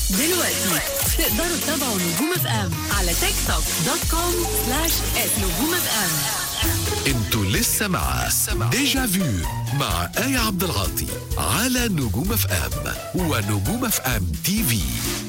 دلوقتي تقدروا تتابعوا نجوم اف ام على تيك توك دوت كوم سلاش نجوم اف ام انتوا لسه مع ديجا فيو مع آية عبد العاطي على نجوم اف ام ونجوم اف ام تي في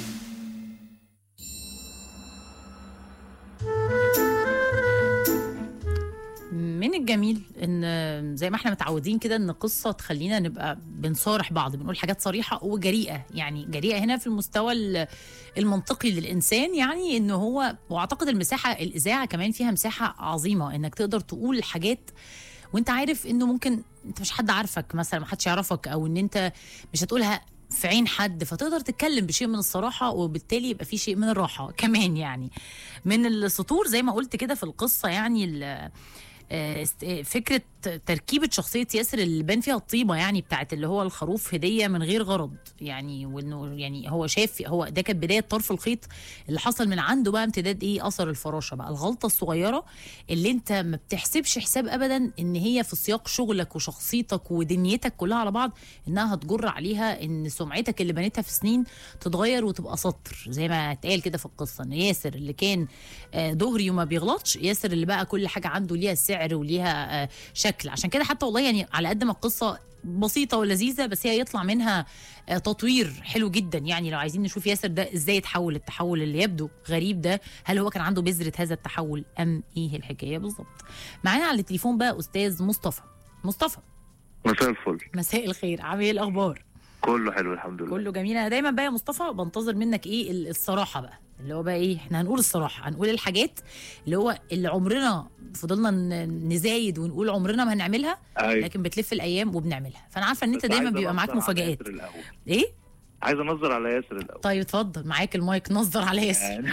من الجميل ان زي ما احنا متعودين كده ان قصه تخلينا نبقى بنصارح بعض بنقول حاجات صريحه وجريئه يعني جريئه هنا في المستوى ال- المنطقي للانسان يعني ان هو واعتقد المساحه الاذاعه كمان فيها مساحه عظيمه انك تقدر تقول حاجات وانت عارف انه ممكن انت مش حد عارفك مثلا ما حدش يعرفك او ان انت مش هتقولها في عين حد فتقدر تتكلم بشيء من الصراحه وبالتالي يبقى في شيء من الراحه كمان يعني من السطور زي ما قلت كده في القصه يعني ال- آه، است- آه، فكره تركيبه شخصيه ياسر اللي بان فيها الطيبه يعني بتاعت اللي هو الخروف هديه من غير غرض يعني وانه يعني هو شاف هو ده كانت بدايه طرف الخيط اللي حصل من عنده بقى امتداد ايه اثر الفراشه بقى الغلطه الصغيره اللي انت ما بتحسبش حساب ابدا ان هي في سياق شغلك وشخصيتك ودنيتك كلها على بعض انها هتجر عليها ان سمعتك اللي بنيتها في سنين تتغير وتبقى سطر زي ما اتقال كده في القصه ان ياسر اللي كان آه، دغري وما بيغلطش ياسر اللي بقى كل حاجه عنده ليها سعر وليها آه، شكل عشان كده حتى والله يعني على قد ما القصه بسيطه ولذيذه بس هي يطلع منها آه، تطوير حلو جدا يعني لو عايزين نشوف ياسر ده ازاي يتحول التحول اللي يبدو غريب ده هل هو كان عنده بذره هذا التحول ام ايه الحكايه بالظبط معانا على التليفون بقى استاذ مصطفى مصطفى مساء الفل مساء الخير عامل ايه الاخبار كله حلو الحمد لله كله جميل انا دايما بقى يا مصطفى بنتظر منك ايه ال- الصراحه بقى اللي هو بقى ايه احنا هنقول الصراحه هنقول الحاجات اللي هو اللي عمرنا فضلنا ن- نزايد ونقول عمرنا ما هنعملها أيوة. لكن بتلف الايام وبنعملها فانا عارفه ان انت بس دايما عايز بيبقى معاك أنظر على مفاجآت ياسر الأول. ايه عايز انظر على ياسر الاول طيب اتفضل معاك المايك نظر على ياسر يعني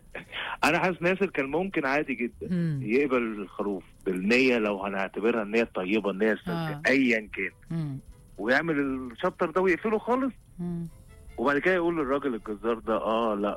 انا حاسس ان ياسر كان ممكن عادي جدا مم. يقبل الخروف بالنيه لو هنعتبرها النيه الطيبه النيه السالكه آه. ايا كان مم. ويعمل الشابتر ده ويقفله خالص مم. وبعد كده يقول للراجل الجزار ده اه لا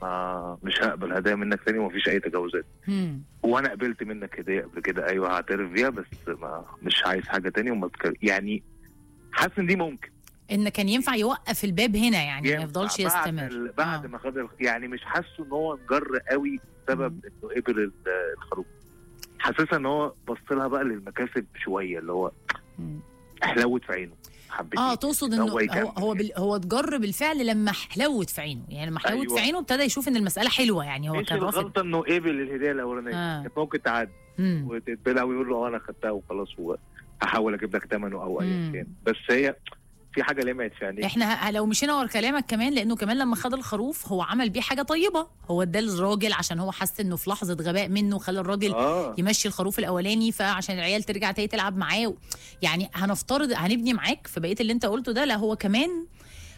آه مش هقبل هدايا منك تاني ومفيش اي تجاوزات مم. وانا قبلت منك هديه قبل كده ايوه هعترف بيها بس ما مش عايز حاجه تاني وما تك- يعني حاسس ان دي ممكن ان كان ينفع يوقف الباب هنا يعني ما ينفع يفضلش بعد يستمر ال- بعد آه. ما خد ال- يعني مش حاسه ان هو انجر قوي بسبب انه قبل ال- الخروج حاسسها ان هو بص لها بقى للمكاسب شويه اللي هو مم. حلوت في عينه حبيت اه تقصد انه هو هو يكمل هو, بال هو اتجر بالفعل لما حلوت في عينه يعني لما حلوت أيوة. في عينه ابتدى يشوف ان المساله حلوه يعني هو مش كان رافض الغلطه انه قبل الهديه الاولانيه آه. كانت ممكن تعدي مم. وتتبلع ويقول له اه انا خدتها وخلاص وهحاول اجيب لك ثمنه او مم. ايا كان بس هي في حاجه لمعت في عينيك احنا ه- لو مشينا ورا كلامك كمان لانه كمان لما خد الخروف هو عمل بيه حاجه طيبه هو اداه للراجل عشان هو حس انه في لحظه غباء منه خلى الراجل اه يمشي الخروف الاولاني فعشان العيال ترجع تاني تلعب معاه و- يعني هنفترض هنبني معاك في بقيه اللي انت قلته ده لا هو كمان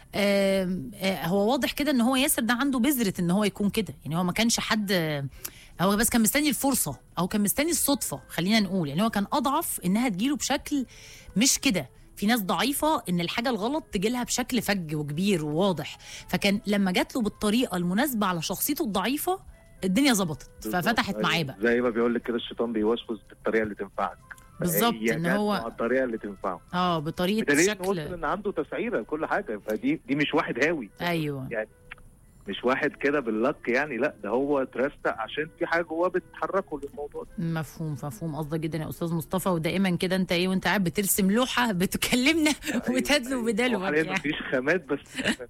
آم، آه، هو واضح كده ان هو ياسر ده عنده بذره ان هو يكون كده يعني هو ما كانش حد هو بس كان مستني الفرصه او كان مستني الصدفه خلينا نقول يعني هو كان اضعف انها تجيله بشكل مش كده في ناس ضعيفه ان الحاجه الغلط تجيلها بشكل فج وكبير وواضح فكان لما جات له بالطريقه المناسبه على شخصيته الضعيفه الدنيا ظبطت ففتحت بالظبط. معاه بقى زي ما بيقول لك كده الشيطان بيوسوس بالطريقه اللي تنفعك بالظبط، هي إن جت هو- مع الطريقه اللي تنفعه اه بطريقه بدليل إن وصل شكل ان عنده تسعيره لكل حاجه فدي دي مش واحد هاوي ايوه مش واحد كده باللك يعني لا ده هو اترستق عشان في حاجه جواه بتحركه للموضوع ده مفهوم مفهوم قصدك جدا يا استاذ مصطفى ودائما كده انت ايه وانت قاعد بترسم لوحه بتكلمنا وتدلو بدلوك حاليا يعني. مفيش خامات بس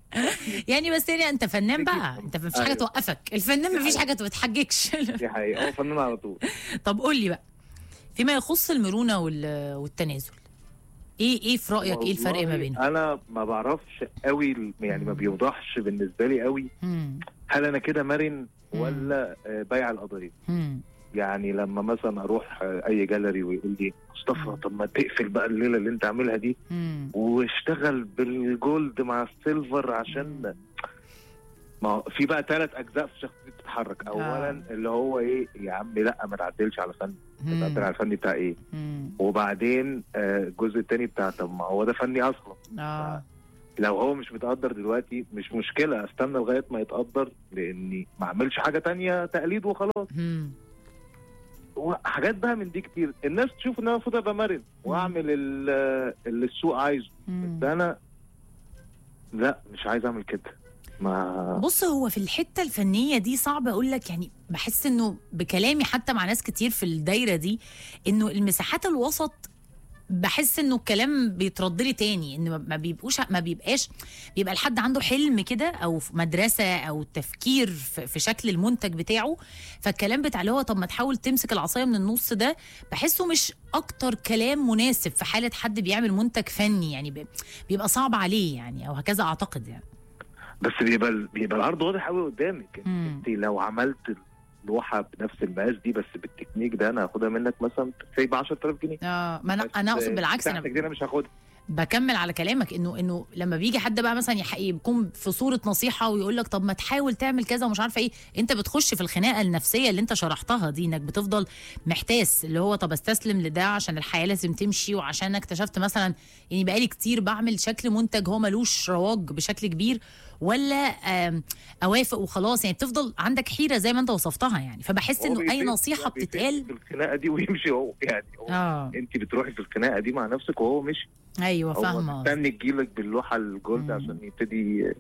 يعني بس يعني انت فنان بقى أكيد. انت مفيش حاجه أيوة. توقفك الفنان دي مفيش حقيقة. حاجه ما بتحججش دي حقيقه هو فنان على طول طب قول لي بقى فيما يخص المرونه وال- والتنازل ايه ايه في رايك ايه الفرق ما والله بينهم انا ما بعرفش قوي يعني ما بيوضحش بالنسبه لي قوي مم. هل انا كده مرن مم. ولا آه، بايع القضيه مم. يعني لما مثلا اروح آه، اي جاليري ويقول لي مصطفى مم. طب ما تقفل بقى الليله اللي انت عاملها دي مم. واشتغل بالجولد مع السيلفر عشان ما هو في بقى ثلاث اجزاء في الشخصيه بتتحرك اولا آه. اللي هو ايه يا عم لا ما تعدلش على فن مم. تعدل على الفني بتاع ايه مم. وبعدين آه، الجزء الثاني بتاع طب ما هو ده فني اصلا اه لو هو مش متقدر دلوقتي مش مشكله استنى لغايه ما يتقدر لاني ما اعملش حاجه تانية تقليد وخلاص مم. وحاجات بقى من دي كتير الناس تشوف ان انا المفروض ابقى مرن واعمل ال- اللي السوق عايزه مم. بس انا لا مش عايز اعمل كده ما بص هو في الحته الفنيه دي صعب اقول لك يعني بحس انه بكلامي حتى مع ناس كتير في الدايره دي انه المساحات الوسط بحس انه الكلام بيترد لي تاني ان ما بيبقوش ما بيبقاش بيبقى الحد عنده حلم كده او في مدرسه او تفكير في في شكل المنتج بتاعه فالكلام بتاع اللي هو طب ما تحاول تمسك العصايه من النص ده بحسه مش اكتر كلام مناسب في حاله حد بيعمل منتج فني يعني بي- بيبقى صعب عليه يعني او هكذا اعتقد يعني بس بيبقى بيبقى العرض واضح قوي قدامك مم. انت لو عملت لوحه بنفس المقاس دي بس بالتكنيك ده انا هاخدها منك مثلا سي ب 10000 جنيه اه ما انا بس انا اقصد بالعكس انا بتاعتك دي انا مش هاخدها بكمل على كلامك انه انه لما بيجي حد بقى مثلا يح- يكون في صوره نصيحه ويقول لك طب ما تحاول تعمل كذا ومش عارفه ايه انت بتخش في الخناقه النفسيه اللي انت شرحتها دي انك بتفضل محتاس اللي هو طب استسلم لده عشان الحياه لازم تمشي وعشان أنا اكتشفت مثلا يعني بقالي كتير بعمل شكل منتج هو ملوش رواج بشكل كبير ولا آم، اوافق وخلاص يعني بتفضل عندك حيره زي ما انت وصفتها يعني فبحس هو انه اي بيفيد- نصيحه هو بيفيد بتتقال في الخناقه دي ويمشي هو يعني هو اه انت بتروحي في الخناقه دي مع نفسك وهو مش ايوه هو فاهمه قصدك. مستني تجيلك باللوحه الجولد مم. عشان يبتدي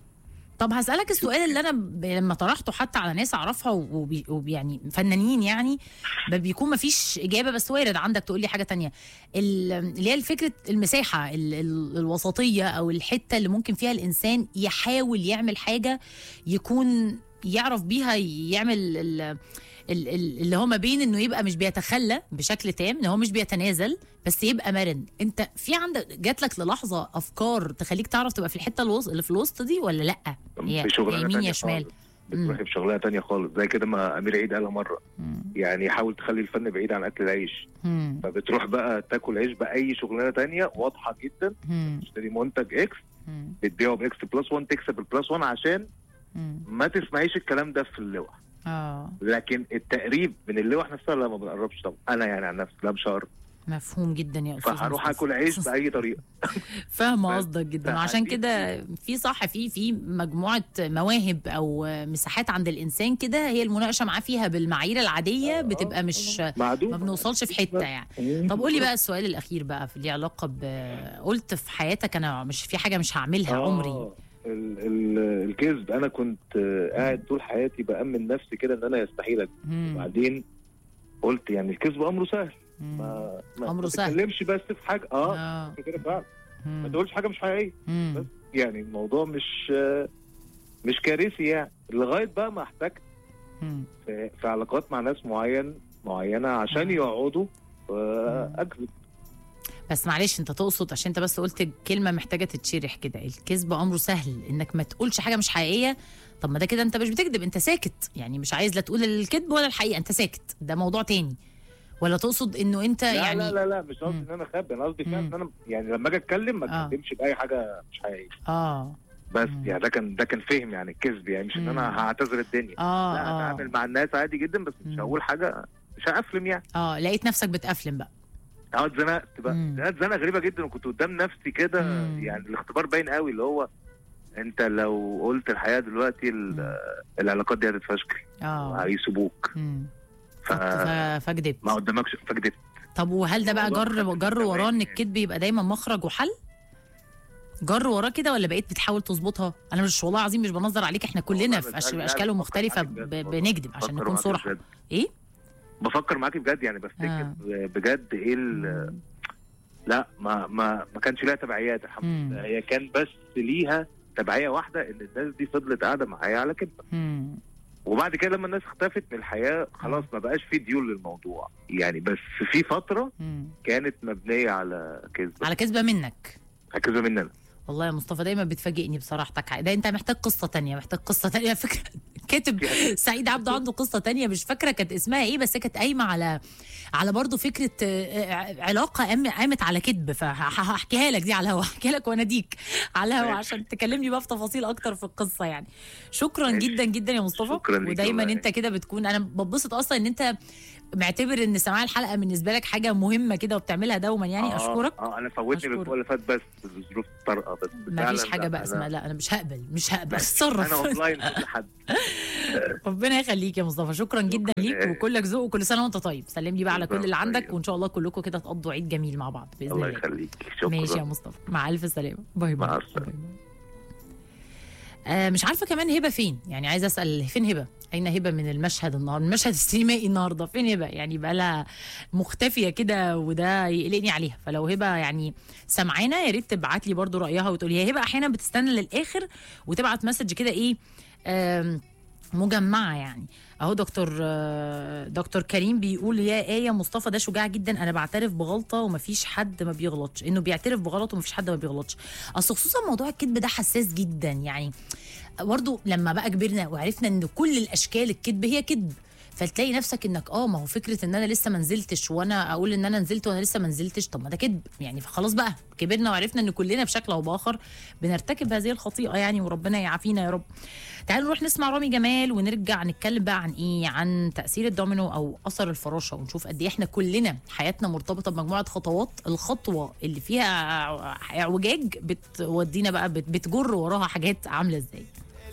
طب هسألك السؤال اللي أنا ب... لما طرحته حتى على ناس أعرفها وبي... وبي... يعني فنانين يعني ب- بيكون مفيش إجابة بس وارد عندك تقول لي حاجة تانية ال- اللي هي فكرة المساحة ال... ال... الوسطية أو الحتة اللي ممكن فيها الإنسان يحاول يعمل حاجة يكون يعرف بيها يعمل ال... ال- ال- اللي هو ما بين انه يبقى مش بيتخلى بشكل تام ان هو مش بيتنازل بس يبقى مرن انت في عندك جات لك للحظه افكار تخليك تعرف تبقى في الحته الوسط اللي في الوسط دي ولا لا هي في شغلانه يمين تانية يا شمال خالص. بتروحي في شغلانه تانية خالص زي كده ما امير عيد قالها مره مم. يعني حاول تخلي الفن بعيد عن اكل العيش مم. فبتروح بقى تاكل عيش باي شغلانه تانية واضحه جدا مم. تشتري منتج اكس مم. بتبيعه باكس بلس 1 تكسب البلس 1 عشان مم. ما تسمعيش الكلام ده في اللوح اه لكن التقريب من اللوح نفسها لا ما بنقربش طبعا انا يعني عن نفسي لا مش هقرب مفهوم جدا يا استاذ فهروح مصطفى. اكل عيش باي طريقه فاهمه ف- قصدك جدا فهدي- وعشان كده في صح في في مجموعه مواهب او مساحات عند الانسان كده هي المناقشه معاه فيها بالمعايير العاديه بتبقى مش معدوم ما بنوصلش في حته يعني طب قولي بقى السؤال الاخير بقى في ليه علاقه ب قلت في حياتك انا مش في حاجه مش هعملها آه، عمري ال- ال- الكذب انا كنت آه، قاعد طول حياتي بامن نفسي كده ان انا يستحيل أكذب. مم. وبعدين قلت يعني الكذب امره سهل مم. ما ما أمره ما سهل. تتكلمش بس في حاجه اه اه كده فعلا ما مم. تقولش حاجه مش حقيقيه مم. بس يعني الموضوع مش آه، مش كارثي يعني لغايه بقى ما احتجت مم. في, في علاقات مع ناس معين معينه عشان مم. يقعدوا آه، اكذب بس معلش انت تقصد عشان انت بس قلت كلمه محتاجه تتشرح كده الكذب امره سهل انك ما تقولش حاجه مش حقيقيه طب ما ده كده انت مش بتكذب انت ساكت يعني مش عايز لا تقول الكذب ولا الحقيقه انت ساكت ده موضوع تاني ولا تقصد انه انت لا يعني لا لا لا مش قصدي مم. ان انا اخبي انا قصدي فعلا مم. ان انا يعني لما اجي اتكلم ما آه. اتكلمش باي حاجه مش حقيقيه اه بس مم. يعني ده كان ده كان فهم يعني الكذب يعني مش ان مم. انا هعتذر الدنيا اه لا اه هتعامل مع الناس عادي جدا بس مش مم. هقول حاجه مش هقفلم يعني اه لقيت نفسك بتقفلم بقى اه اتزنقت بقى مم. اتزنقت زنقه غريبه جدا وكنت قدام نفسي كده مم. يعني الاختبار باين قوي اللي هو انت لو قلت الحقيقه دلوقتي ال- مم. العلاقات دي هتتفشكل اه وهيسيبوك مم. ف... ف- فكدبت ما قدامكش فكدبت طب وهل ده بقى الموضوع جر خد جر من وراه زمان ان يعني. الكذب يبقى دايما مخرج وحل جر وراه كده ولا بقيت بتحاول تظبطها انا مش والله العظيم مش بنظر عليك احنا كلنا والله في بس أش- أنا اشكال بفكر مختلفه معاك بجد ب- والله. بنكذب عشان بفكر نكون معاك صراحه بجد. ايه بفكر معاكي بجد يعني بفتكر آه. بجد ايه ال- لا ما ما ما كانش لها تبعيات الحمد مم. لله هي كان بس ليها تبعيه واحده ان الناس دي فضلت قاعده معايا على كده مم. وبعد كده لما الناس اختفت من الحياه خلاص ما بقاش في ديون للموضوع يعني بس في فتره مم. كانت مبنيه على كذب على كذبه منك كذبه مننا والله يا مصطفى دايما بتفاجئني بصراحتك ده انت محتاج قصه تانية محتاج قصه تانية فكره كاتب سعيد عبده عنده قصه تانية مش فاكره كانت اسمها ايه بس هي كانت قايمه على على برضه فكره آه، آه، علاقه قام- قامت على كذب فهحكيها لك دي على الهوا هحكيها لك واناديك على الهوا ماشي. عشان تكلمني بقى في تفاصيل اكتر في القصه يعني شكرا ماشي. جدا جدا يا مصطفى شكراً ليك ودايما والله. انت كده بتكون انا ببسط اصلا ان انت معتبر ان سماع الحلقه بالنسبه لك حاجه مهمه كده وبتعملها دوما يعني آه، اشكرك اه انا فوتني أشكرك. الاسبوع اللي فات بس الظروف طارئه بس ما فيش فعلاً حاجه لا، بقى أنا- اسمها لا انا مش هقبل مش هقبل انا اتصرف اون لاين كل حد ربنا يخليك يا مصطفى شكرا جدا شكراً. ليك وكلك ذوق وكل سنه وانت طيب سلم لي بقى على كل اللي بالظبط. عندك طيب. وان شاء الله كلكم كده تقضوا عيد جميل مع بعض باذن الله الله يخليك شكرا ماشي يا مصطفى مع الف سلامه باي باي مع السلامة. باي باي. آه مش عارفه كمان هبه فين يعني عايزه اسال فين هبه اين هبه من المشهد النهارده المشهد السينمائي النهارده فين هبه يعني بقى لها مختفيه كده وده يقلقني عليها فلو هبه يعني سمعانا يا ريت تبعت لي برضو رايها وتقول هي هبه احيانا بتستنى للاخر وتبعت مسج كده ايه آم، مجمعه يعني اهو دكتور آه، دكتور كريم بيقول يا ايه مصطفى ده شجاع جدا انا بعترف بغلطه ومفيش حد ما بيغلطش انه بيعترف بغلطه ومفيش حد ما بيغلطش اصل خصوصا موضوع الكذب ده حساس جدا يعني برضو لما بقى كبرنا وعرفنا ان كل الاشكال الكذب هي كذب فتلاقي نفسك انك اه ما هو فكره ان انا لسه ما نزلتش وانا اقول ان انا نزلت وانا لسه ما نزلتش طب ما ده كذب يعني فخلاص بقى كبرنا وعرفنا ان كلنا بشكل او باخر بنرتكب هذه الخطيئه يعني وربنا يعافينا يا رب تعالوا نروح نسمع رامي جمال ونرجع نتكلم بقى عن ايه عن تاثير الدومينو او اثر الفراشه ونشوف قد ايه احنا كلنا حياتنا مرتبطه بمجموعه خطوات الخطوه اللي فيها اعوجاج بتودينا بقى بت- بتجر وراها حاجات عامله ازاي